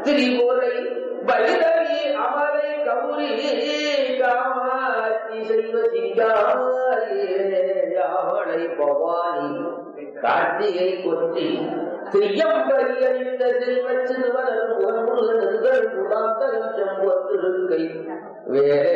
திரிபுரை வைரவி அமரை கௌரி காமாட்சி செய்வ சிங்காரை பவானி கார்த்திகை கொத்தி திரியம்பரி அறிந்த செல்வ சிறுவரன் ஒன்றுகள் குடாந்தரம் செம்பொத்திருக்கை வேறே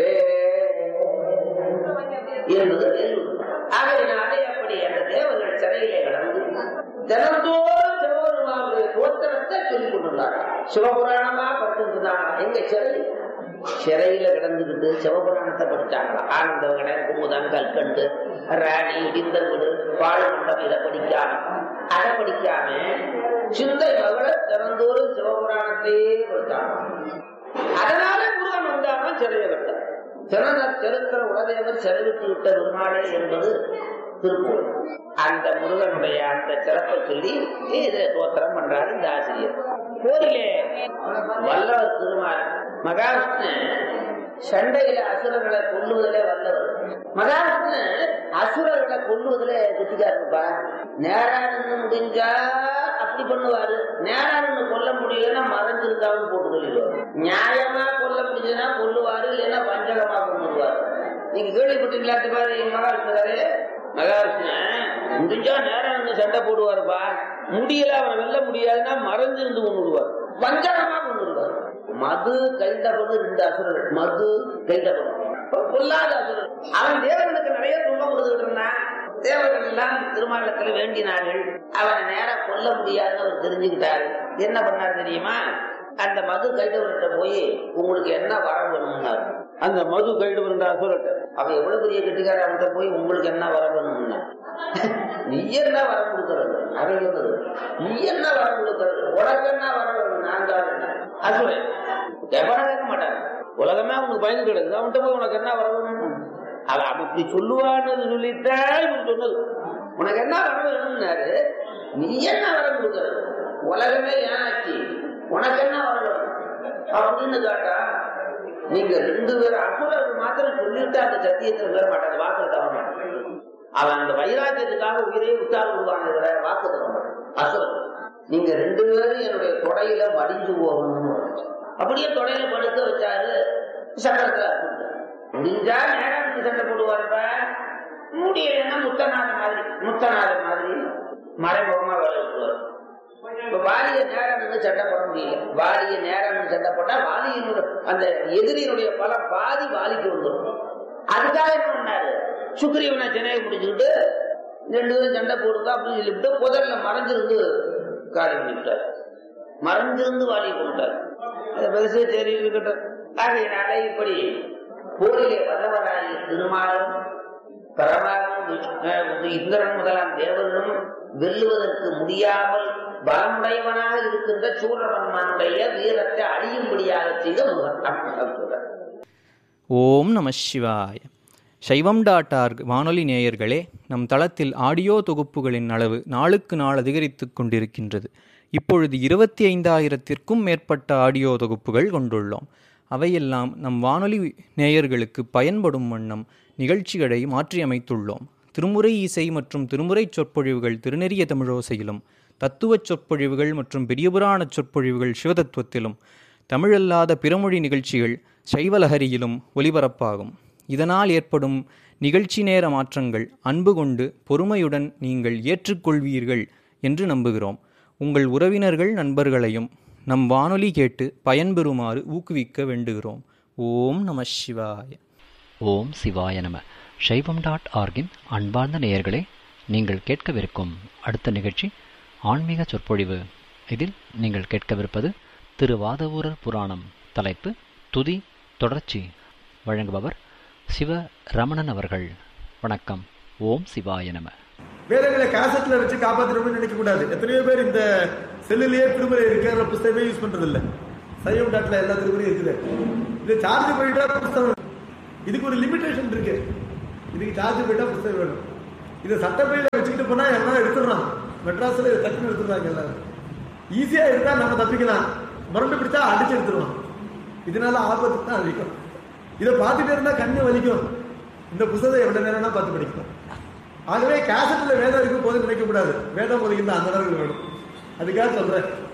என்பது வேலூர் ஆகையினாலே அப்படி அந்த தேவர்கள் சிறையிலே கடந்து தினந்தோறும் சிவபெருமானுடைய தோத்திரத்தை சொல்லிக் கொண்டுள்ளார் சிவபுராணமா படுத்திருந்தாங்க எங்க சிறை சிறையில கிடந்துகிட்டு சிவபுராணத்தை படிச்சாங்க ஆனந்த விகட குமுதம் கல்கண்டு ராணி இடிந்த வீடு பாழ மண்டபம் இதை படிக்காம அதை படிக்காம சிந்தை மகள தினந்தோறும் சிவபுராணத்தையே படித்தாங்க அதனால முருகன் வந்தாலும் சிறையை விட்டார் திறன தெருக்கிற உலதேவர் சிறைவிட்டு விட்ட பெருமாளே என்பது திருப்பூர் அந்த முருகனுடைய அந்த சிறப்பை சொல்லி இதை தோத்திரம் பண்றாரு இந்த ஆசிரியர் போரிலே வல்லவர் திருமால் மகாவிஷ்ணு சண்டையில அசுரர்களை கொல்லுவதிலே வல்லவர் மகாவிஷ்ணு அசுரர்களை கொல்லுவதிலே கெட்டிக்காருப்பா நேரா நின்று முடிஞ்சா அப்படி பண்ணுவாரு நேரா நின்று கொல்ல முடியலன்னா மறைஞ்சிருந்தாலும் போட்டு சொல்லிடுவாரு நியாயமா கொல்ல முடிஞ்சதுன்னா கொல்லுவாரு இல்லைன்னா பஞ்சகமா கொண்டுருவாரு நீங்க கேள்விப்பட்டீங்களா பாரு மகாவிஷ்ணு மகாவிஷ்ணு முடிஞ்சா நேரம் நின்று சண்டை போடுவாருப்பா முடியல அவரை வெல்ல முடியாதுன்னா மறைஞ்சிருந்து கொண்டு விடுவார் பஞ்சகமா கொண்டு விடுவார் மது கைந்தபடு ரெண்டு அசுரர்கள் மது கைந்தபடு பொல்லாத அசுரர் அவன் தேவர்களுக்கு நிறைய துன்பம் கொடுத்துட்டு இருந்தான் தேவர்கள் எல்லாம் திருமாவளத்துல வேண்டினார்கள் அவனை நேரம் கொல்ல முடியாதுன்னு அவர் தெரிஞ்சுக்கிட்டாரு என்ன பண்ணாரு தெரியுமா அந்த மது கைடவர்கிட்ட போய் உங்களுக்கு என்ன வரம் வேணும்னாரு அந்த மது கைடவர்ன்ற அசுரட்ட அவன் எவ்வளவு பெரிய கெட்டிக்கார அவன்கிட்ட போய் உங்களுக்கு என்ன வரம் வேணும்னா நீ என்ன வரம் கொடுக்கறது அவன் சொன்னது நீ என்ன வரம் கொடுக்கறது உனக்கு என்ன வரம் வேணும் நான் தான் அசுரன் எவனை கேட்க மாட்டான் உலகமே அவனுக்கு பயந்து கிடக்குது அவன்கிட்ட போய் உனக்கு என்ன வர வேணும் அவன் அவன் இப்படி சொல்லுவான்னு சொல்லித்தான் இவன் சொன்னது உனக்கு என்ன வர வேணும்னாரு நீ என்ன வரம் கொடுக்கறது உலகமே ஏனாச்சு உனக்கு என்ன வர வேணும் அப்படின்னு கேட்டா நீங்க ரெண்டு பேரும் அசுரர்கள் மாத்திரம் சொல்லிட்டு அந்த சத்தியத்தை பெற மாட்டாங்க வாக்கு தர மாட்டாங்க அவன் அந்த வைராக்கியத்துக்காக உயிரே விட்டால் உருவான வாக்கு தர மாட்டான் அசுரன் நீங்க ரெண்டு பேரும் என்னுடைய தொடையில மடிஞ்சு போகணும்னு அப்படியே தொடையில படுக்க வச்சாரு சக்கரத்துல முடிஞ்சா நேரம் சண்டை போடுவாருப்ப முடியலன்னா முத்தநாத மாதிரி முத்தநாத மாதிரி மறைமுகமா வேலை விட்டுவார் இப்ப வாலிய நேரம் நின்று சண்டை போட முடியல வாலிய நேரம் நின்று சண்டை போட்டா வாலியினுடைய அந்த எதிரியினுடைய பலம் பாதி வாலிக்கு வந்துடும் அதுக்காக என்ன பண்ணாரு சுக்ரீவனை சென்னையை முடிச்சுக்கிட்டு ரெண்டு பேரும் சண்டை போடுங்க அப்படின்னு சொல்லிவிட்டு புதர்ல மறைஞ்சிருந்து காலி பண்ணிவிட்டார் மறைஞ்சிருந்து வாலியை கொண்டார் பெருசு சரி இருக்கட்டும் ஆகையினால இப்படி போரிலே வல்லவராகிய திருமாலும் பரமாவும் இந்திரன் முதலாம் தேவர்களும் வெல்லுவதற்கு முடியாமல் பலமுடையவனாக இருக்கின்ற சூரபன்மனுடைய வீரத்தை அழியும்படியாக செய்த முருகன் ஓம் நம சிவாய சைவம் டாட் ஆர்க் வானொலி நேயர்களே நம் தளத்தில் ஆடியோ தொகுப்புகளின் அளவு நாளுக்கு நாள் அதிகரித்து கொண்டிருக்கின்றது இப்பொழுது இருபத்தி ஐந்தாயிரத்திற்கும் மேற்பட்ட ஆடியோ தொகுப்புகள் கொண்டுள்ளோம் அவையெல்லாம் நம் வானொலி நேயர்களுக்கு பயன்படும் வண்ணம் நிகழ்ச்சிகளை மாற்றியமைத்துள்ளோம் திருமுறை இசை மற்றும் திருமுறை சொற்பொழிவுகள் திருநெறிய தமிழோசையிலும் தத்துவச் சொற்பொழிவுகள் மற்றும் பெரியபுராண சொற்பொழிவுகள் சிவதத்துவத்திலும் தமிழல்லாத பிறமொழி நிகழ்ச்சிகள் சைவலஹரியிலும் ஒலிபரப்பாகும் இதனால் ஏற்படும் நிகழ்ச்சி நேர மாற்றங்கள் அன்பு கொண்டு பொறுமையுடன் நீங்கள் ஏற்றுக்கொள்வீர்கள் என்று நம்புகிறோம் உங்கள் உறவினர்கள் நண்பர்களையும் நம் வானொலி கேட்டு பயன்பெறுமாறு ஊக்குவிக்க வேண்டுகிறோம் ஓம் நம சிவாய ஓம் சிவாய நம சைவம் டாட் ஆர்கின் அன்பார்ந்த நேயர்களே நீங்கள் கேட்கவிருக்கும் அடுத்த நிகழ்ச்சி ஆன்மீக சொற்பொழிவு இதில் நீங்கள் கேட்கவிருப்பது திரு வாதவூரர் புராணம் தலைப்பு துதி தொடர்ச்சி வழங்குபவர் சிவ ரமணன் அவர்கள் வணக்கம் ஓம் சிவாய நம வேதங்களை காசட்ல வச்சு காப்பாற்றணும்னு நினைக்க கூடாது எத்தனையோ பேர் இந்த செல்லுலயே திருமுறை இருக்கிற புஸ்தகமே யூஸ் பண்றது இல்ல சைவம் டாட்ல எல்லா திருமுறையும் இருக்குது இது சார்ஜ் பண்ணிட்டா புஸ்தகம் இதுக்கு ஒரு லிமிடேஷன் இருக்கு இதுக்கு சார்ஜ் போயிட்டா புஸ்தகம் வேணும் இதை சட்டப்பையில வச்சுக்கிட்டு போனா எல்லாம் எடுத்துடுறான் மெட்ராஸ்ல இதை டக்குன்னு எடுத்துடுறாங்க எல்லாரும் ஈஸியா எடுத்தா நம்ம தப்பிக்கலாம் முரண்டு பிடிச்சா அடிச்சு எடுத்துருவான் இதனால ஆபத்து தான் அதிகம் இதை பார்த்துட்டே இருந்தா கண்ணு வலிக்கும் இந்த புத்தகத்தை எவ்வளவு நேரம்னா பார்த்து படிக்கணும் ஆகவே கேசட்ல வேதம் இருக்கும் போது நினைக்க கூடாது வேதம் ஒதுக்கின்ற அந்த நேரங்கள் வேணும் அதுக்காக சொல்றேன்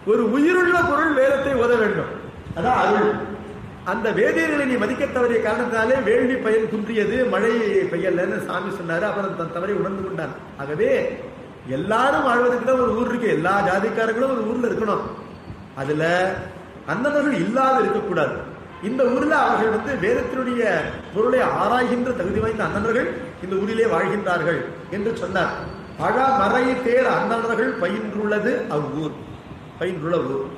ஒரு உயிருள்ள பொருள் வேதத்தை ஓத வேண்டும் அதான் அருள் அந்த வேதியர்களை நீ மதிக்க தவறிய காரணத்தினாலே வேள்வி பயன் குன்றியது மழை பெய்யலன்னு சாமி சொன்னாரு அப்புறம் தன் தவறை உணர்ந்து கொண்டான் ஆகவே எல்லாரும் வாழ்வதற்கு தான் ஒரு ஊர் இருக்கு எல்லா ஜாதிக்காரர்களும் ஒரு ஊர்ல இருக்கணும் அதுல அந்தனர்கள் இல்லாத இருக்கக்கூடாது இந்த ஊர்ல அவர்கள் வந்து வேதத்தினுடைய பொருளை ஆராய்கின்ற தகுதி வாய்ந்த அந்தனர்கள் இந்த ஊரிலே வாழ்கின்றார்கள் என்று சொன்னார் அழ மறை தேர் அந்தனர்கள் பயின்றுள்ளது அவ்வூர் பயின்றுள்ள ஊர்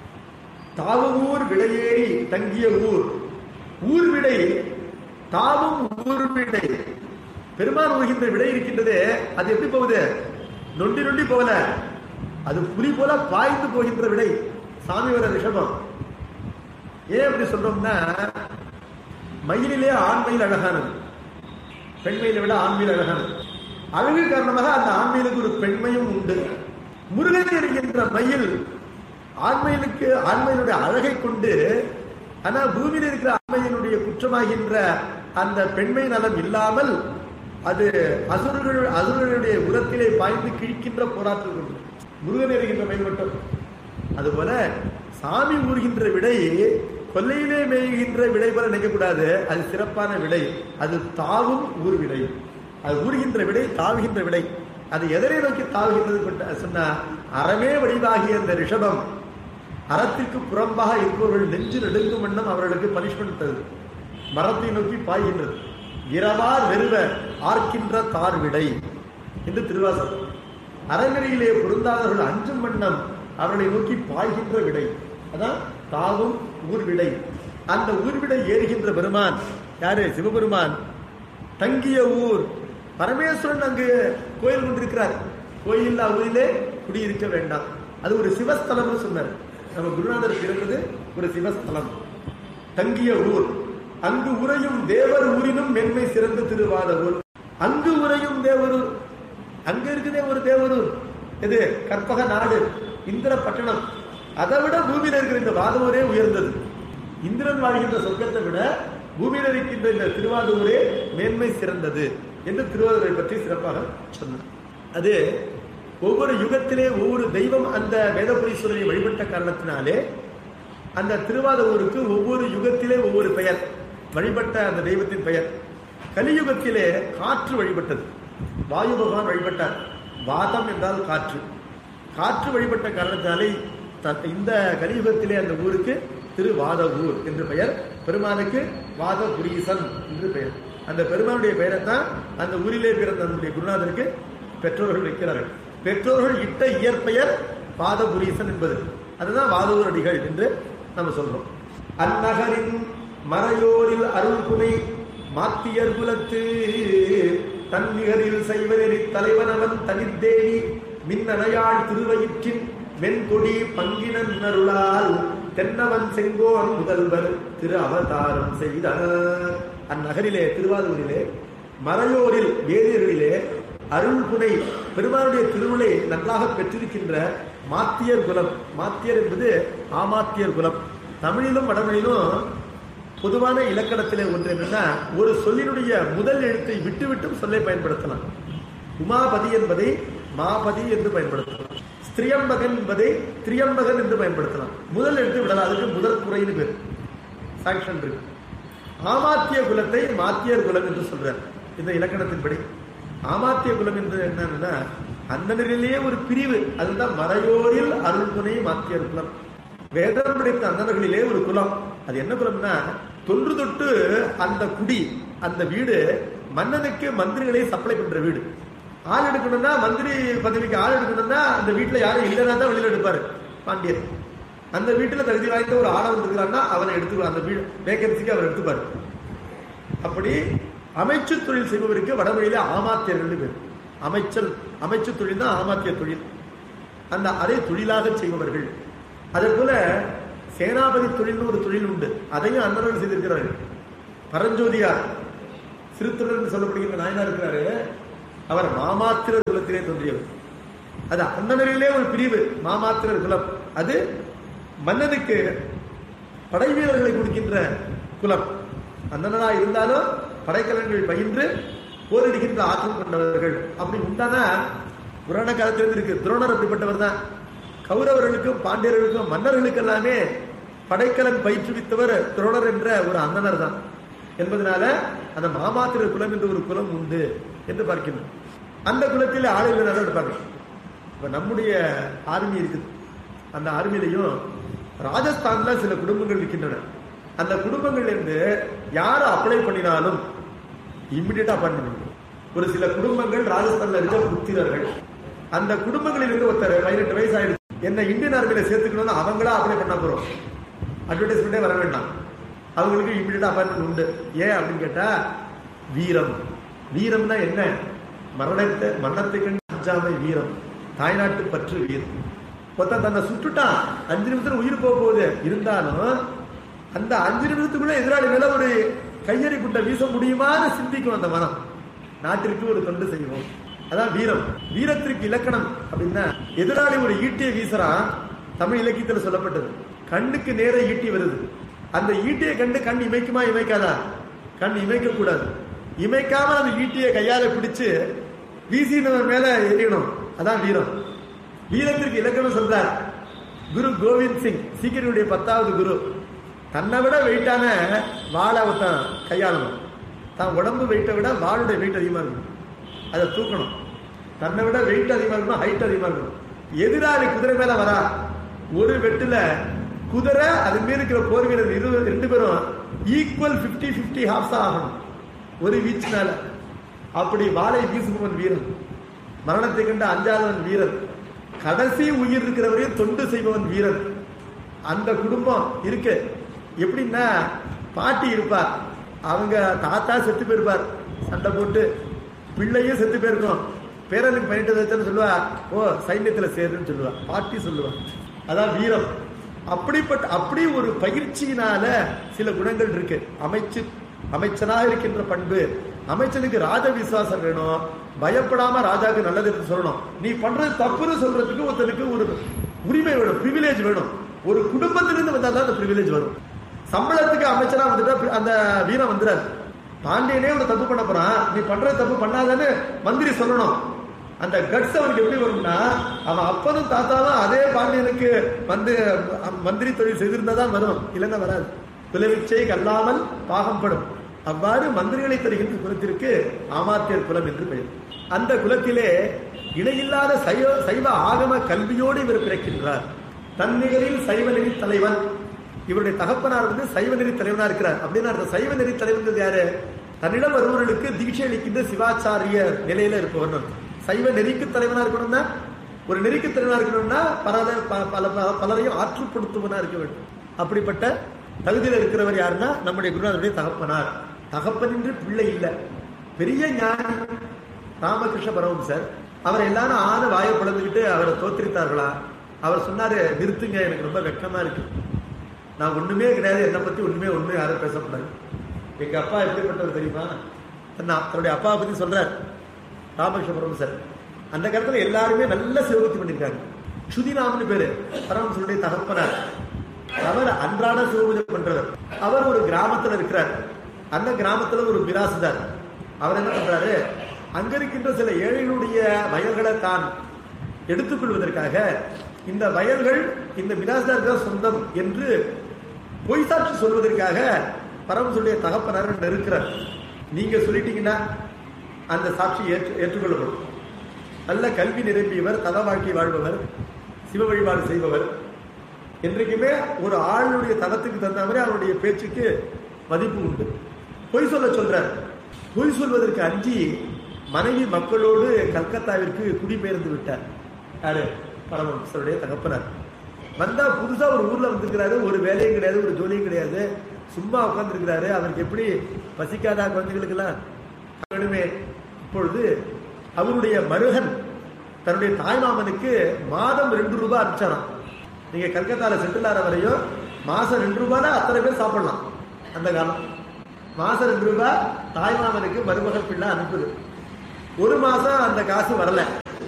தாவூர் விடையேறி தங்கிய ஊர் ஊர் விடை தாவும் ஊர் விடை பெருமான் ஊகின்ற விடை இருக்கின்றதே அது எப்படி போகுது நொண்டி நொண்டி போகல அது புலி போல பாய்ந்து போகின்ற விடை சாமி வர ரிஷபம் ஏன் அப்படி சொல்றோம்னா மயிலிலே ஆண் மயில் அழகானது பெண்மயிலை விட ஆண்மையில் அழகானது அழகு காரணமாக அந்த ஆண்மையிலுக்கு ஒரு பெண்மையும் உண்டு முருகன் என்கின்ற மயில் ஆண்மையிலுக்கு ஆண்மையினுடைய அழகை கொண்டு ஆனா பூமியில் இருக்கிற ஆண்மையினுடைய குற்றமாகின்ற அந்த பெண்மை நலம் இல்லாமல் அது அசுரர்கள் அசுரர்களுடைய உரத்திலே பாய்ந்து கிழிக்கின்ற போராட்டம் கொண்டு முருகன் எறிகின்ற மயில் மட்டும் அதுபோல சாமி ஊறுகின்ற விடை கொல்லையிலே மேய்கின்ற விடை போல நினைக்கக்கூடாது அது சிறப்பான விடை அது தாவும் ஊர் விடை அது ஊறுகின்ற விடை தாவுகின்ற விடை அது எதனை நோக்கி தாவுகின்றது கொண்ட- சொன்னா அறமே வடிவாகிய அந்த ரிஷபம் அறத்திற்கு புறம்பாக இருப்பவர்கள் நெஞ்சு நெடுங்கும் வண்ணம் அவர்களுக்கு பனிஷ்மெண்ட் தருது மரத்தை நோக்கி பாய்கின்றது இரவார் வெறுவ ஆர்க்கின்ற தார் விடை என்று திருவாசகம் அறநெறியிலே பொருந்தாதவர்கள் அஞ்சும் வண்ணம் அவர்களை நோக்கி பாய்கின்ற விடை அதான் தாவும் ஊர் விடை அந்த ஊர் விடை ஏறுகின்ற பெருமான் யாரு சிவபெருமான் தங்கிய ஊர் பரமேஸ்வரன் அங்கு கோயில் கொண்டிருக்கிறார் கோயில் ஊரிலே குடியிருக்க வேண்டாம் அது ஒரு சிவஸ்தலம்னு சொன்னார் நம்ம குருநாதர் பிறந்தது ஒரு சிவஸ்தலம் தங்கிய ஊர் அங்கு உறையும் தேவர் ஊரினும் மென்மை சிறந்த திருவாத ஊர் அங்கு உறையும் தேவரூர் அங்க இருக்குதே ஒரு தேவரூர் எது கற்பக நாடு இந்திர பட்டணம் அதை விட பூமியில இருக்கிற இந்த வாதவூரே உயர்ந்தது இந்திரன் வாழ்கின்ற சொர்க்கத்தை விட பூமியில இருக்கின்ற இந்த திருவாதூரே மேன்மை சிறந்தது என்று திருவாரூரை பற்றி சிறப்பாக சொன்னார் அது ஒவ்வொரு யுகத்திலே ஒவ்வொரு தெய்வம் அந்த வேதபுரீஸ்வரரை வழிபட்ட காரணத்தினாலே அந்த திருவாதூருக்கு ஒவ்வொரு யுகத்திலே ஒவ்வொரு பெயர் வழிபட்ட அந்த தெய்வத்தின் பெயர் கலியுகத்திலே காற்று வழிபட்டது வாயு பகவான் வழிபட்டார் வாதம் என்றால் காற்று காற்று வழிபட்ட காரணத்தினாலே த- இந்த கலியுகத்திலே அந்த ஊருக்கு திருவாத ஊர் என்று பெயர் பெருமானுக்கு வாதபுரீசன் என்று பெயர் அந்த பெருமானுடைய பெயரைத்தான் அந்த ஊரிலே பிறந்த நம்முடைய குருநாதருக்கு பெற்றோர்கள் வைக்கிறார்கள் பெற்றோர்கள் இட்ட இயற்பெயர் வாதபுரீசன் என்பது அதுதான் வாதவூர் அடிகள் என்று நம்ம சொல்றோம் அந்நகரின் மறையோரில் அருள் புனை மாத்தியர் குலத்து தன்னிகரில் செய்வனெறி தலைவனவன் தனித்தேடி மின்னணையாள் திருவயிற்றின் மென்கொடி பங்கினன் அருளால் தென்னவன் செங்கோன் முதல்வர் திரு அவதாரம் செய்தார் அந்நகரிலே திருவாரூரிலே மறையோரில் வேதியர்களிலே அருள் புனை பெருமானுடைய திருவிழை நன்றாக பெற்றிருக்கின்ற மாத்தியர் குலம் மாத்தியர் என்பது ஆமாத்தியர் குலம் தமிழிலும் வடமொழியிலும் பொதுவான இலக்கணத்திலே ஒன்று என்னன்னா ஒரு சொல்லினுடைய முதல் எழுத்தை விட்டுவிட்டும் சொல்லை பயன்படுத்தலாம் உமாபதி என்பதை மாபதி என்று பயன்படுத்தலாம் ஸ்திரியம்பகன் என்பதை திரியம்பகன் என்று பயன்படுத்தலாம் முதல் எழுத்து விடலாம் அதுக்கு முதல் குறைன்னு பேர் சாங்ஷன் இருக்கு ஆமாத்திய குலத்தை மாத்தியர் குலம் என்று சொல்றார் இந்த இலக்கணத்தின்படி ஆமாத்திய குலம் என்று என்னன்னா அந்த நிலையிலேயே ஒரு பிரிவு அதுதான் மறையோரில் அருள் துணை மாத்தியர் குலம் வேதம் படைத்த அந்தனர்களிலே ஒரு குலம் அது என்ன குலம்னா தொன்று தொட்டு அந்த குடி அந்த வீடு மன்னனுக்கு மந்திரிகளை சப்ளை பண்ற வீடு ஆள் எடுக்கணும்னா மந்திரி பதவிக்கு ஆள் எடுக்கணும்னா அந்த வீட்டுல யாரும் இல்லைன்னா தான் வெளியில எடுப்பாரு பாண்டியர் அந்த வீட்டுல தகுதி வாய்ந்த ஒரு ஆளை வந்திருக்கிறான்னா அவனை எடுத்து அந்த வீடு வேகன்சிக்கு அவர் எடுத்துப்பாரு அப்படி அமைச்சு தொழில் செய்பவருக்கு வடமொழியில ஆமாத்தியர்கள் பேர் அமைச்சல் அமைச்சு தொழில் தான் ஆமாத்திய தொழில் அந்த அதை தொழிலாக செய்பவர்கள் அதே போல சேனாபதி தொழில்னு ஒரு தொழில் உண்டு அதையும் அன்னர்கள் செய்திருக்கிறார்கள் பரஞ்சோதியார் சிறுத்தொழில் என்று சொல்லப்படுகின்ற நாயனார் இருக்கிறாரு அவர் மாமாத்திரர் குலத்திலே தோன்றியவர் அது அந்தனரிலே ஒரு பிரிவு மாமாத்திரர் குலம் அது மன்னனுக்கு படை வீரர்களை கொடுக்கின்ற குலம் அந்தனரா இருந்தாலும் படைக்கலன்கள் பயின்று போரிடுகின்ற ஆற்றல் கொண்டவர்கள் அப்படி உண்டானா புராண காலத்திலிருந்து இருக்கு துரோணர் அப்படிப்பட்டவர் தான் கௌரவர்களுக்கும் பாண்டியர்களுக்கும் மன்னர்களுக்கு எல்லாமே படைக்கலன் பயிற்றுவித்தவர் துரோணர் என்ற ஒரு அந்தனர் தான் என்பதனால அந்த மாமாத்திர குலம் என்ற ஒரு குலம் உண்டு என்று பார்க்கிறோம் அந்த குலத்தில் ஆளுநர் இருப்பாங்க இப்ப நம்முடைய ஆர்மி இருக்குது அந்த ஆர்மிலையும் ராஜஸ்தான்ல சில குடும்பங்கள் இருக்கின்றன அந்த குடும்பங்கள்ல இருந்து யாரை அப்ளை பண்ணினாலும் இம்மிடியட்டா அப்பாயின் பண்ணணும் ஒரு சில குடும்பங்கள் ராஜஸ்தான்ல இருக்க புத்திரர்கள் அந்த குடும்பங்களில் இருந்து ஒருத்தர் பதினெட்டு வயசு ஆயிடுச்சு என்ன இந்தியன் ஆர்மியில சேர்த்துக்கணும்னு அவங்களா அப்ளை பண்ண போறோம் அட்வர்டைஸ்மெண்டே வர வேண்டாம் அவங்களுக்கு இம்மிடியட்டா அப்பாயின்மெண்ட் உண்டு ஏன் அப்படின்னு கேட்டா வீரம் வீரம்னா என்ன மரணத்தை மரணத்தை கண்டு அஞ்சாமை வீரம் தாய்நாட்டு பற்று வீரம் ஒருத்தன் தன்னை சுட்டுட்டான் அஞ்சு நிமிஷத்துல உயிர் போக போகுது இருந்தாலும் அந்த அஞ்சு நிமிஷத்துக்குள்ள எதிராளி மேல ஒரு கையெறி குட்டை வீச முடியுமான்னு சிந்திக்கும் அந்த மனம் நாட்டிற்கு ஒரு தொண்டு செய்வோம் அதான் வீரம் வீரத்திற்கு இலக்கணம் அப்படின்னா எதிராளி ஒரு ஈட்டியை வீசுறான் தமிழ் இலக்கியத்துல சொல்லப்பட்டது கண்ணுக்கு நேர ஈட்டி வருது அந்த ஈட்டியை கண்டு கண் இமைக்குமா இமைக்காதா கண் இமைக்க கூடாது இமைக்காம அந்த ஈட்டியை கையால பிடிச்சு வீசினவன் மேல எரியணும் அதான் வீரம் வீரத்திற்கு இலக்கணம் சொல்றார் குரு கோவிந்த் சிங் சீக்கிரனுடைய பத்தாவது குரு தன்னை விட வெயிட்டான வாழை ஒருத்தன் கையாளணும் தான் உடம்பு வெயிட்டை விட வாளுடைய வெயிட் அதிகமா இருக்கணும் அதை தூக்கணும் தன்னை விட வெயிட் அதிகமா இருக்கணும் ஹைட் அதிகமா இருக்கணும் எதிராளி குதிரை மேல வரா ஒரு வெட்டுல குதிரை அது மீது இருக்கிற போர் வீரர் இரு ரெண்டு பேரும் ஈக்குவல் 50 50 ஹாஃப்ஸ் ஆகணும் ஒரு வீச்சினால அப்படி வாளை வீசுபவன் வீரன் மரணத்தை கண்டு அஞ்சாதவன் வீரன் கடைசி உயிர் இருக்கிறவரையும் தொண்டு செய்பவன் வீரன் அந்த குடும்பம் இருக்கு எப்படின்னா பாட்டி இருப்பார் அவங்க தாத்தா செத்து போயிருப்பார் சண்டை போட்டு பிள்ளையும் செத்து போயிருக்கும் பேரனுக்கு பண்ணிட்டு வச்சேன்னு சொல்லுவா ஓ சைன்யத்துல சேருன்னு சொல்லுவா பாட்டி சொல்லுவா அதான் வீரம் அப்படிப்பட்ட அப்படி ஒரு பயிற்சியினால சில குணங்கள் இருக்கு அமைச்சு அமைச்சனாக இருக்கின்ற பண்பு அமைச்சனுக்கு ராஜ விசுவாசம் வேணும் பயப்படாம ராஜாவுக்கு நல்லது என்று சொல்லணும் நீ பண்றது தப்புன்னு சொல்றதுக்கு ஒருத்தனுக்கு ஒரு உரிமை வேணும் பிரிவிலேஜ் வேணும் ஒரு குடும்பத்திலிருந்து வந்தா தான் அந்த பிரிவிலேஜ் வரும் சம்பளத்துக்கு அமைச்சரா வந்துட்டா அந்த வீரம் வந்துடாது பாண்டியனே ஒரு தப்பு பண்ண போறான் நீ பண்றது தப்பு பண்ணாதன்னு மந்திரி சொல்லணும் அந்த கட்ஸ் அவனுக்கு எப்படி வரும்னா அவன் அப்பனும் தாத்தாவும் அதே பாண்டியனுக்கு வந்து அஹ், மந்திரி தொழில் செய்திருந்தா தான் வரும் இல்லைன்னா வராது பிளவிச்சை கல்லாமல் பாகம்படும் அவ்வாறு மந்திரிகளை தருகின்ற குலத்திற்கு ஆமாத்தியர் குலம் என்று பெயர் அந்த குலத்திலே இணையில்லாத சைவ சைவ ஆகம கல்வியோடு இவர் பிறக்கின்றார் தன்னிகரில் சைவ நெறி தலைவன் இவருடைய தகப்பனார் வந்து சைவ நெறி தலைவனா இருக்கிறார் அப்படின்னா அந்த சைவ நெறி தலைவன் யாரு தன்னிடம் வருபவர்களுக்கு தீட்சை அளிக்கின்ற சிவாச்சாரிய நிலையில இருப்பவன் சைவ நெறிக்கு தலைவனா இருக்கணும்னா ஒரு நெறிக்கு தலைவனா இருக்கணும்னா பல ப- பல பல- பலரையும் ஆற்றுப்படுத்துவனா இருக்க வேண்டும் அப்படிப்பட்ட தகுதியில் இருக்கிறவர் யாருன்னா நம்முடைய குருநாதருடைய தகப்பனார் தகப்பனின்றி பிள்ளை இல்லை பெரிய ஞானி ராமகிருஷ்ண பரமஹம்சர் அவர் எல்லாரும் ஆன வாயை பிளந்துக்கிட்டு அவரை தோத்திரித்தார்களா அவர் சொன்னாரு நிறுத்துங்க எனக்கு ரொம்ப வெட்கமா இருக்கு நான் ஒண்ணுமே கிடையாது என்னை பத்தி ஒண்ணுமே ஒண்ணு யாரும் பேசக்கூடாது எங்க அப்பா எப்படிப்பட்டவர் தெரியுமா தன்னை- தன்னுடைய அப்பாவை பத்தி சொல்றார் ராமகிருஷ்ண பரமஹம்சர் அந்த காலத்துல எல்லாருமே நல்ல சிவபக்தி பண்ணிருக்காங்க சுதிராமன் பேரு பரமஹம்சருடைய தகப்பனார் அவர் அன்றாட சிவபூஜை பண்றவர் அவர் ஒரு கிராமத்துல இருக்கிறார் அந்த கிராமத்துல ஒரு மிராசுதார் அவர் என்ன பண்றாரு அங்க இருக்கின்ற சில ஏழைகளுடைய வயல்களை தான் எடுத்துக்கொள்வதற்காக இந்த வயல்கள் இந்த மிராசுதாருக்கு தான் சொந்தம் என்று பொய் சாட்சி சொல்வதற்காக பரமசுடைய தகப்பனார் இருக்கிறார் நீங்க சொல்லிட்டீங்கன்னா அந்த சாட்சி ஏற்று ஏற்றுக்கொள்ளப்படும் நல்ல கல்வி நிரம்பியவர் தத வாழ்க்கை வாழ்பவர் சிவ வழிபாடு செய்பவர் என்றைக்குமே ஒரு ஆளுடைய தரத்துக்கு தகுந்த மாதிரி அவருடைய பேச்சுக்கு மதிப்பு உண்டு பொய் சொல்ல சொல்றார் பொய் சொல்வதற்கு அஞ்சி மனைவி மக்களோடு கல்கத்தாவிற்கு குடிபெயர்ந்து விட்டார் யாரு பரமஹம்சருடைய தகப்பனார் வந்தா புதுசா ஒரு ஊர்ல வந்திருக்கிறாரு ஒரு வேலையும் கிடையாது ஒரு ஜோலியும் கிடையாது சும்மா உட்கார்ந்துருக்கிறாரு அவருக்கு எப்படி பசிக்காதா குழந்தைகளுக்கெல்லாம் வேணுமே இப்பொழுது அவருடைய மருகன் தன்னுடைய தாய்மாமனுக்கு மாதம் ரெண்டு ரூபாய் அனுப்பிச்சாராம் நீங்க கல்கத்தால செட்டில் ஆற வரையும் மாசம் ரெண்டு ரூபாய் அத்தனை பேர் சாப்பிடலாம் அந்த காலம் மாசம் ரெண்டு ரூபாய் தாய்மாமனுக்கு மருமகள் பிள்ளை அனுப்புது ஒரு மாசம் அந்த காசு வரல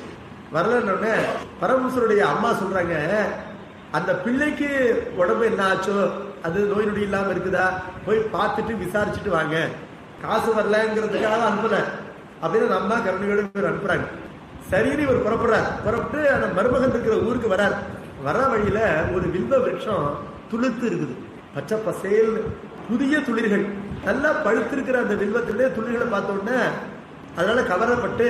வரலன்னு பரமேஸ்வருடைய அம்மா சொல்றாங்க அந்த பிள்ளைக்கு உடம்பு என்ன ஆச்சோ அது நோய் நொடி இல்லாம இருக்குதா போய் பார்த்துட்டு விசாரிச்சுட்டு வாங்க காசு வரலங்கிறதுக்காக அனுப்பல அப்படின்னு நம்ம கருணையோட இவர் அனுப்புறாங்க சரின்னு இவர் புறப்படுறார் புறப்பட்டு அந்த மருமகன் இருக்கிற ஊருக்கு வரார் வர வழியில ஒரு வில்வ விருட்சம் துளுத்து இருக்குது பச்சை பசேல் புதிய துளிர்கள் நல்லா பழுத்திருக்கிற அந்த வில்வத்திலே துளிர்களை பார்த்த உடனே அதனால கவரப்பட்டு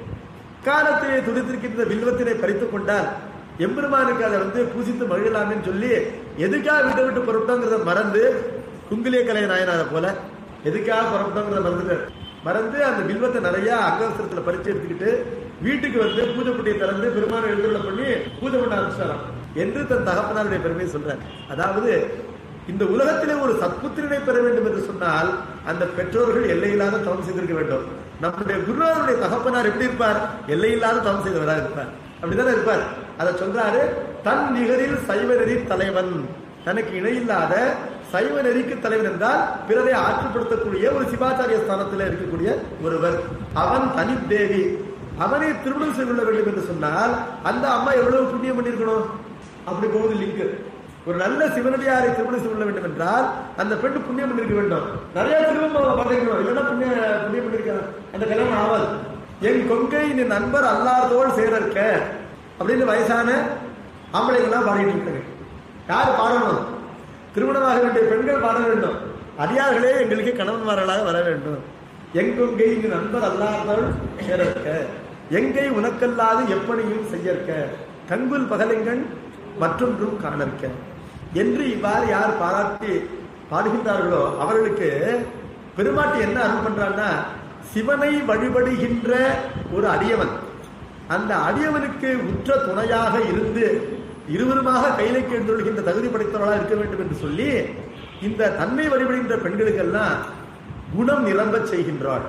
காலத்திலே துடித்திருக்கின்ற வில்வத்தினை பறித்துக் கொண்டால் எம்பெருமானுக்கு அதை வந்து பூசித்து மகிழலாம்னு சொல்லி எதுக்காக விட்டு விட்டு புறப்பட்டோங்கிறத மறந்து குங்கிலிய கலை நாயனாரை போல எதுக்காக புறப்பட்டோங்கிறத மறந்துட்டார் மறந்து அந்த வில்வத்தை நிறைய அங்கவசரத்துல பறிச்சு எடுத்துக்கிட்டு வீட்டுக்கு வந்து பூஜை புட்டியை திறந்து பெருமான எழுதுள்ள பண்ணி பூஜை பண்ண ஆரம்பிச்சாராம் என்று தன் தகப்பனாருடைய பெருமையை சொல்றார் அதாவது இந்த உலகத்திலே ஒரு சத்புத்திரனை பெற வேண்டும் என்று சொன்னால் அந்த பெற்றோர்கள் எல்லையில்லாத தவம் செய்திருக்க வேண்டும் நம்முடைய குருநாதருடைய தகப்பனார் எப்படி இருப்பார் எல்லையில்லாத தவம் செய்தவராக இருப்பார் அப்படிதானே இருப்பார் அதை சொல்றாரு தன் நிகரில் சைவ நெறி தலைவன் தனக்கு இணையில்லாத சைவ நெறிக்கு தலைவன் என்றால் பிறரை ஆற்றுப்படுத்தக்கூடிய ஒரு சிவாச்சாரிய ஸ்தானத்தில் இருக்கக்கூடிய ஒருவர் அவன் தனித்தேவி அவனை திருமணம் செய்து கொள்ள வேண்டும் என்று சொன்னால் அந்த அம்மா எவ்வளவு புண்ணியம் பண்ணியிருக்கணும் அப்படி போகுது லிங்க் ஒரு நல்ல சிவனடியாரை திருமணம் செய்து கொள்ள வேண்டும் என்றால் அந்த பெண் புண்ணியம் பண்ணிருக்க வேண்டும் நிறைய திருமணம் பண்ணிருக்கணும் இல்லைன்னா புண்ணிய புண்ணியம் பண்ணிருக்க அந்த கல்யாணம் ஆகாது என் கொங்கை நீ நண்பர் அல்லாதோள் சேரற்க அப்படின்னு வயசான ஆம்பளைங்கள்லாம் பாடிட்டு இருக்காங்க யார் பாடணும் திருமணமாக வேண்டிய பெண்கள் பாட வேண்டும் அடியார்களே எங்களுக்கு கணவன்மார்களாக வர வேண்டும் எங்கொங்கை நீ நண்பர் அல்லாதோள் சேரற்க எங்கை உனக்கல்லாது எப்படியும் செய்யற்க கங்குல் பகலெங்கண் மற்றொன்றும் காணற்க என்று இவ்வாறு யார் பாராட்டி பாடுகின்றார்களோ அவர்களுக்கு பெருமாட்டி என்ன அருள் பண்றான்னா சிவனை வழிபடுகின்ற ஒரு அடியவன் அந்த அடியவனுக்கு உற்ற துணையாக இருந்து இருவருமாக கையிலைக்கு எழுந்துள்கின்ற தகுதி படைத்தவர்களாக இருக்க வேண்டும் என்று சொல்லி இந்த தன்னை வழிபடுகின்ற பெண்களுக்கெல்லாம் குணம் நிரம்பச் செய்கின்றாள்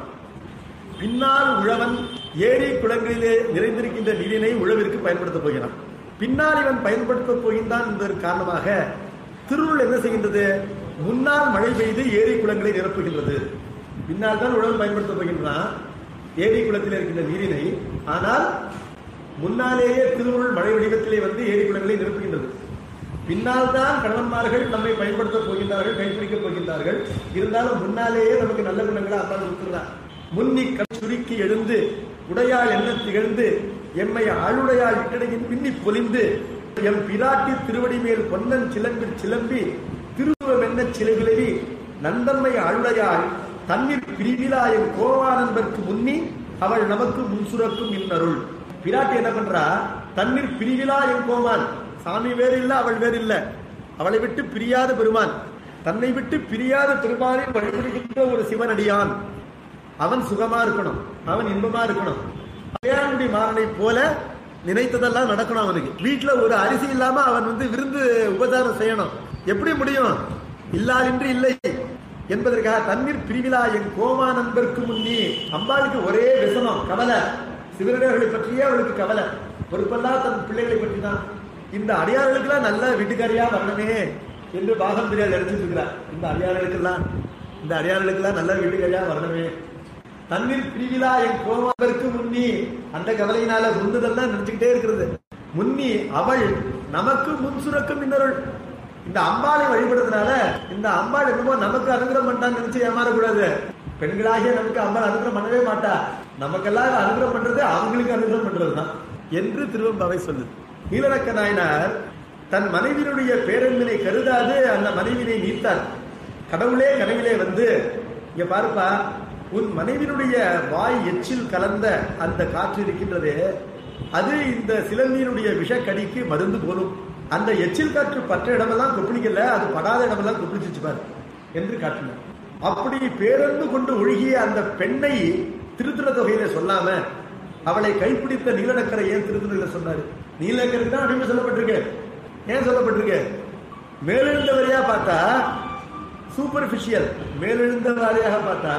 பின்னால் உழவன் ஏரி குளங்களிலே நிறைந்திருக்கின்ற நீரினை உழவிற்கு பயன்படுத்தப் போகிறான் பின்னால் இவன் பயன்படுத்தப் போகின்றான் என்பதற்கு காரணமாக திருவுள் என்ன செய்கின்றது முன்னால் மழை பெய்து ஏரி குளங்களை நிரப்புகின்றது பின்னால் தான் உழவன் பயன்படுத்தப் போகின்றான் ஏரி குளத்தில் இருக்கின்ற நீரினை ஆனால் முன்னாலேயே திருவுள் மழை வடிவத்திலே வந்து ஏரி குளங்களை நிரப்புகின்றது பின்னால் தான் கணவன்மார்கள் நம்மை பயன்படுத்தப் போகின்றார்கள் கைப்பிடிக்கப் போகின்றார்கள் இருந்தாலும் முன்னாலேயே நமக்கு நல்ல குணங்களை அப்பா கொடுத்துறார் முன்னி கண் சுருக்கி எழுந்து உடையாள் என்ன திகழ்ந்து எம்மை ஆளுடையாள் இட்டடையின் பின்னி பொலிந்து எம் பிராட்டி திருவடி மேல் பொன்னன் சிலம்பில் சிலம்பி திருவுவம் என்ன சிலைவிலவி நந்தம்மை ஆளுடையாள் தண்ணீர் பிரிவிலாயம் கோவானந்தற்கு முன்னி அவள் நமக்கு முன்சுரக்கும் இன்னருள் பிராட்டி என்ன பண்றா தண்ணீர் பிரிவிலா என் கோமான் சாமி வேறு இல்ல அவள் வேறு இல்ல அவளை விட்டு பிரியாத பெருமான் தன்னை விட்டு பிரியாத பெருமானை வழிபடுகின்ற ஒரு சிவனடியான் அவன் சுகமா இருக்கணும் அவன் இன்பமா இருக்கணும் அவையானுடி மாறனை போல நினைத்ததெல்லாம் நடக்கணும் அவனுக்கு வீட்டுல ஒரு அரிசி இல்லாம அவன் வந்து விருந்து உபச்சாரம் செய்யணும் எப்படி முடியும் இல்லாதின்றி இல்லை என்பதற்காக தண்ணீர் பிரிவிழா என் கோமா நண்பருக்கு முன்னி அம்பாளுக்கு ஒரே விசனம் கவலை சிவனடியார்களை பற்றியே அவளுக்கு கவலை பொறுப்பெல்லாம் தன் பிள்ளைகளை பற்றி தான் இந்த அடியார்களுக்கெல்லாம் நல்ல வீட்டுக்காரியா வரணுமே என்று பாகம் தெரியாது எடுத்துட்டு இருக்கிறார் இந்த அடியார்களுக்கெல்லாம் இந்த அடியார்களுக்கெல்லாம் நல்ல வீட்டுக்காரியா வரணுமே தண்ணீர் பிரிவிழா என் கோமாவிற்கு முன்னி அந்த கவலையினால முந்துதல் தான் நினைச்சுக்கிட்டே இருக்கிறது முன்னி அவள் நமக்கு முன் சுரக்கும் இன்னொருள் இந்த அம்பாளை வழிபடுறதுனால இந்த அம்பாள் என்னமோ நமக்கு அனுகிரகம் பண்ணான்னு நினைச்சு ஏமாறக்கூடாது பெண்களாகிய நமக்கு அம்பாள் அனுகிரகம் பண்ணவே மாட்டா நமக்கெல்லாம் இவ அனுகிரகம் பண்றது அவங்களுக்கு அனுகிரகம் பண்றதுதான் என்று திருவம்பாவை சொல்லுது நீலரக்க நாயனார் தன் மனைவியினுடைய பேரன்பினை கருதாது அந்த மனைவினை நீத்தார் கடவுளே கனவிலே வந்து இங்க பாருப்பா உன் மனைவியினுடைய வாய் எச்சில் கலந்த அந்த காற்று இருக்கின்றதே அது இந்த சிலந்தியினுடைய விஷக்கடிக்கு மருந்து போலும் அந்த எச்சில் காற்று பற்ற இடமெல்லாம் கொப்பளிக்கல அது படாத இடமெல்லாம் கொப்பளிச்சிச்சு பாரு என்று காட்டினார் அப்படி பேரன்பு கொண்டு ஒழுகிய அந்த பெண்ணை திருத்துற தொகையில சொல்லாம அவளை கைப்பிடித்த நீலநக்கரை ஏன் திருத்துறையில சொன்னாரு நீலநக்கருக்கு தான் அடிமை சொல்லப்பட்டிருக்கு ஏன் சொல்லப்பட்டிருக்கு மேலெழுந்த வழியா பார்த்தா சூப்பர்பிஷியல் மேலெழுந்த வாரியாக பார்த்தா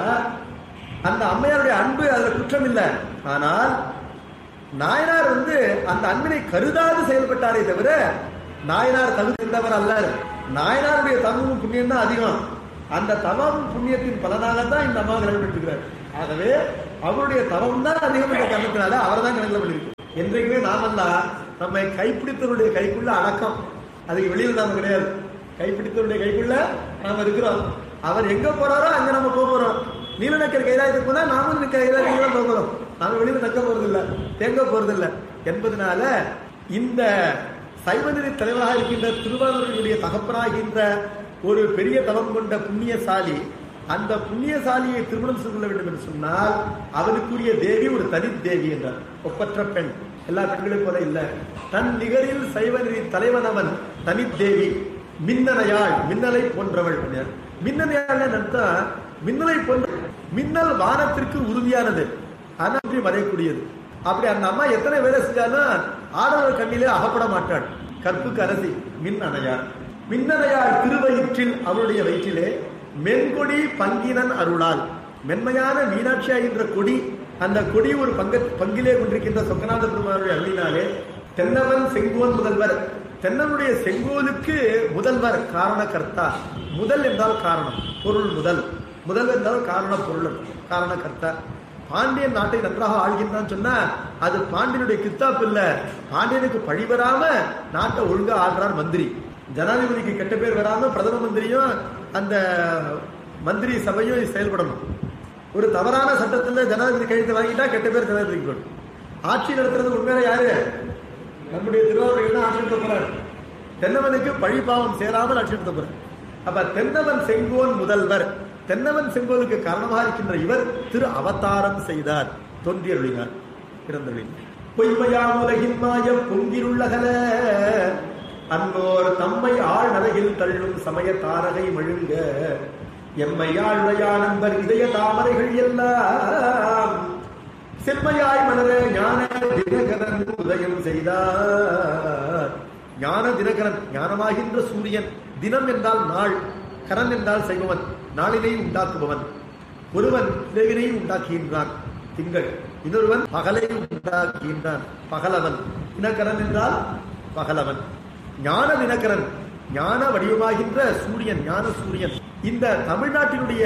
அந்த அம்மையாருடைய அன்பு அதுல குற்றம் இல்லை ஆனால் நாயனார் வந்து அந்த அன்பினை கருதாது செயல்பட்டாரே தவிர நாயனார் தகுந்தவர் அல்ல நாயனாருடைய தவமும் புண்ணியம் தான் அதிகம் அந்த தவம் புண்ணியத்தின் பலனாக தான் இந்த அம்மா கல்யாணம் பெற்றிருக்கிறார் ஆகவே அவருடைய தவம் தான் அதிகம் என்ற காரணத்தினால அவர் தான் கணக்கில் பண்ணிருக்கு என்றைக்குமே நாமெல்லாம் நம்மை கைப்பிடித்தவருடைய கைக்குள்ள அடக்கம் அதுக்கு வெளியில் நாம கிடையாது கைப்பிடித்தவருடைய கைக்குள்ள நாம இருக்கிறோம் அவர் எங்க போறாரோ அங்க நம்ம போக போறோம் நீலநக்கர் கைலாயத்துக்கு போனா நாமும் கைலாயத்துக்கு தான் போக போறோம் நாம வெளியில நக்க போறது இல்ல தேங்க போறது இல்ல என்பதனால இந்த சைவநிலை தலைவராக இருக்கின்ற திருவாரூரினுடைய தகப்பனாகின்ற ஒரு பெரிய தவம் கொண்ட புண்ணியசாலி அந்த புண்ணியசாலியை திருமணம் செய்து கொள்ள வேண்டும் என்று சொன்னால் அவனுக்குரிய தேவி ஒரு தனி தேவி என்றார் ஒப்பற்ற பெண் எல்லா பெண்களையும் போல இல்ல தன் நிகரில் சைவநிலை தலைவன் அவன் தனி தேவி மின்னலையாள் மின்னலை போன்றவள் என்றார். மின்னலையாள் அர்த்தம் மின்னலை போன்ற மின்னல் வானத்திற்கு உறுதியானது அனன்றி மறையக்கூடியது அப்படி அந்த அம்மா எத்தனை வேலை செஞ்சாலும் ஆடவர் கண்ணிலே அகப்பட மாட்டாள் கற்புக்கு அரசி மின் அணையார் மின்னணையார் திருவயிற்றில் அவருடைய வயிற்றிலே மென்கொடி பங்கினன் அருளால் மென்மையான மீனாட்சி என்ற கொடி அந்த கொடி ஒரு பங்க பங்கிலே கொண்டிருக்கின்ற சொக்கநாத பெருமானுடைய அருளினாலே தென்னவன் செங்கோல் முதல்வர் தென்னனுடைய செங்கோலுக்கு முதல்வர் காரணகர்த்தா முதல் என்றால் காரணம் பொருள் முதல் முதல் என்றால் காரண பொருள் காரணகர்த்தா பாண்டியன் நாட்டை நன்றாக ஆள்கின்றான்னு சொன்னா அது பாண்டியனுடைய கித்தாப்பு இல்ல பாண்டியனுக்கு பழி வராம நாட்டை ஒழுங்கா ஆடுறார் மந்திரி ஜனாதிபதிக்கு கெட்ட பேர் வராம பிரதம மந்திரியும் அந்த மந்திரி சபையும் செயல்படணும் ஒரு தவறான சட்டத்துல ஜனாதிபதி கையெழுத்து வாங்கிட்டா கெட்ட பேர் ஜனாதிபதிக்கு வரும். ஆட்சி நடத்துறது உண்மையில யாரு நம்முடைய திருவாரூர் தான் ஆட்சி நடத்த போறார் தென்னவனுக்கு பழி பாவம் சேராமல் ஆட்சி நடத்த போறார் அப்ப தென்னவன் செங்கோன் முதல்வர் தென்னவன் செங்கோலுக்கு காரணமாக இருக்கின்ற இவர் திரு அவதாரம் செய்தார் தோன்றியருளினார் பிறந்தருளின் பொய்மையா உலகின் மாய பொங்கிருள்ளகல அன்போர் தம்மை ஆள் நலகில் தள்ளும் சமய தாரகை மழுங்க எம்மையாள் உடையா நண்பர் இதய தாமரைகள் எல்லாம் செம்மையாய் மலர ஞான தினகரன் உதயம் செய்தார் ஞான தினகரன் ஞானமாகின்ற சூரியன் தினம் என்றால் நாள் கரன் என்றால் செய்பவன் நாளினை உண்டாக்குபவன் ஒருவன் இரவினை உண்டாக்குகின்றான் திங்கள் இன்னொருவன் பகலை உண்டாக்குகின்றான் பகலவன் தினகரன் என்றால் பகலவன் ஞான தினகரன் ஞான வடிவமாகின்ற சூரியன் ஞான சூரியன் இந்த தமிழ்நாட்டினுடைய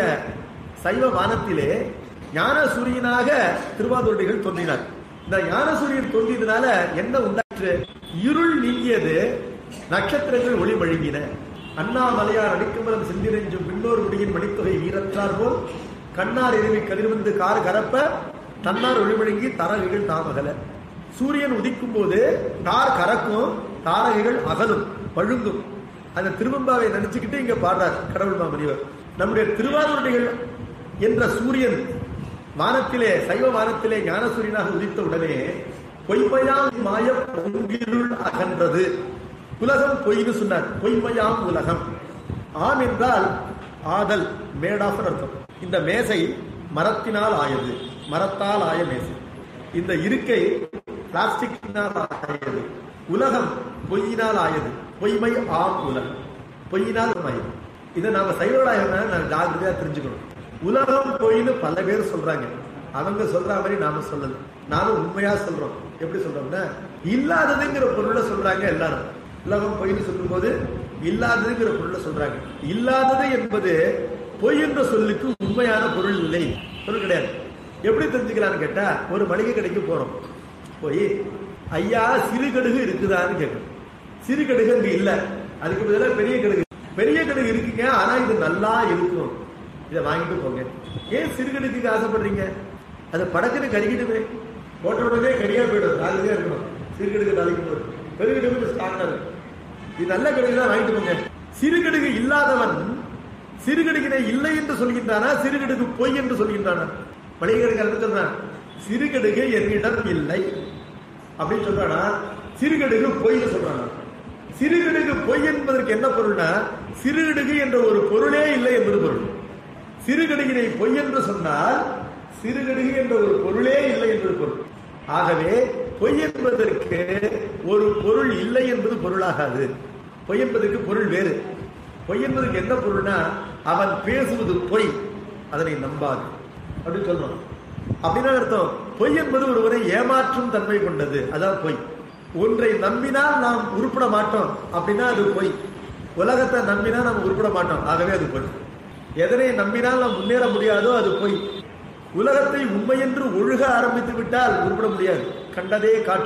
சைவ வானத்திலே ஞான சூரியனாக திருவாதூரடிகள் தோன்றினார் இந்த ஞான சூரியன் தோன்றியதுனால என்ன உண்டாற்று இருள் நீங்கியது நட்சத்திரங்கள் ஒளி வழங்கின அண்ணாமலையார் அடிக்கமலம் செந்திரஞ்சும் பின்னோர் முடியின் மணித்தொகை ஈரற்றார் போல் கண்ணார் எருவி கதிர்வந்து கார் கரப்ப தன்னார் ஒளிவழங்கி தரகைகள் தாமகல சூரியன் உதிக்கும் போது தார் கறக்கும் தாரகைகள் அகலும் பழுங்கும் அந்த திருவம்பாவை நினைச்சுக்கிட்டு இங்க பாடுறார் கடவுள் மாமனிவர் நம்முடைய திருவாரூரடிகள் என்ற சூரியன் வானத்திலே சைவ வானத்திலே ஞான சூரியனாக உதித்த உடனே பொய்மையாம் மாய பொங்கிருள் அகன்றது உலகம் பொய்னு சொன்னார் பொய்மையாம் உலகம் ஆம் என்றால் ஆதல் மேடாக அர்த்தம் இந்த மேசை மரத்தினால் ஆயது மரத்தால் ஆய மேசை இந்த இருக்கை பிளாஸ்டிக்கினால் ஆயது உலகம் பொய்யினால் ஆயது பொய்மை ஆம் உலகம் பொய்யினால் ஆயது இதை நாம சைவராயம்னா நான் ஜாகிரதையா தெரிஞ்சுக்கணும் உலகம் பொய்ன்னு பல பேர் சொல்றாங்க அவங்க சொல்ற மாதிரி நாம சொல்லல நானும் உண்மையா சொல்றோம் எப்படி சொல்றோம்னா இல்லாததுங்கிற பொருளை சொல்றாங்க எல்லாரும் உலகம் பொய்ன்னு சொல்லும்போது இல்லாததுங்கிற பொருளை சொல்றாங்க இல்லாதது என்பது பொய் என்ற சொல்லுக்கு உண்மையான பொருள் இல்லை பொருள் கிடையாது எப்படி தெரிஞ்சுக்கலான்னு கேட்டா ஒரு மளிகை கடைக்கு போறோம் போய் ஐயா சிறு கடுகு இருக்குதான்னு கேட்கணும் சிறு கடுகு அங்க இல்ல அதுக்கு பதிலாக பெரிய கடுகு பெரிய கடுகு இருக்குங்க ஆனா இது நல்லா இருக்கும் இதை வாங்கிட்டு போங்க ஏன் சிறு கடுகுக்கு ஆசைப்படுறீங்க அதை படக்குன்னு கருகிடுமே போட்ட உடனே கரியா போயிடும் நாலுதே இருக்கணும் சிறு கடுகு நாளைக்கு போது பெரிய கடுகு ஸ்ட்ராங்கா இருக்கும் இது நல்ல கடுகு தான் வாங்கிட்டு போங்க சிறு கடுகு இல்லாதவன் சிறுகடுகினை இல்லை என்று சொல்கின்றானா சிறுகடுகு பொய் என்று சொல்கின்றானா மளிகை சொல்றான் சிறுகடுகு என்னிடம் இல்லை அப்படின்னு சொல்றானா சிறுகடுகு பொய்னு சொல்றானா சிறுகடுகு பொய் என்பதற்கு என்ன பொருள்னா சிறுகடுகு என்ற ஒரு பொருளே இல்லை என்பது பொருள் சிறுகடுகினை பொய் என்று சொன்னால் சிறுகடுகு என்ற ஒரு பொருளே இல்லை என்பது பொருள் ஆகவே பொய் என்பதற்கு ஒரு பொருள் இல்லை என்பது பொருளாகாது பொய் என்பதற்கு பொருள் வேறு பொய் என்பதற்கு என்ன பொருள்னா அவன் பேசுவது பொய் அதனை நம்பாது அப்படின்னு சொல்றோம் அப்படின்னா அர்த்தம் பொய் என்பது ஒருவரை ஏமாற்றும் தன்மை கொண்டது அதான் பொய் ஒன்றை நம்பினால் நாம் உருப்பட மாட்டோம் அப்படின்னா அது பொய் உலகத்தை நம்பினா நாம் உருப்பட மாட்டோம் ஆகவே அது பொய் எதனை நம்பினால் நாம் முன்னேற முடியாதோ அது பொய் உலகத்தை உண்மையென்று ஒழுக ஆரம்பித்து விட்டால் உருப்பட முடியாது கண்டதே காட்சி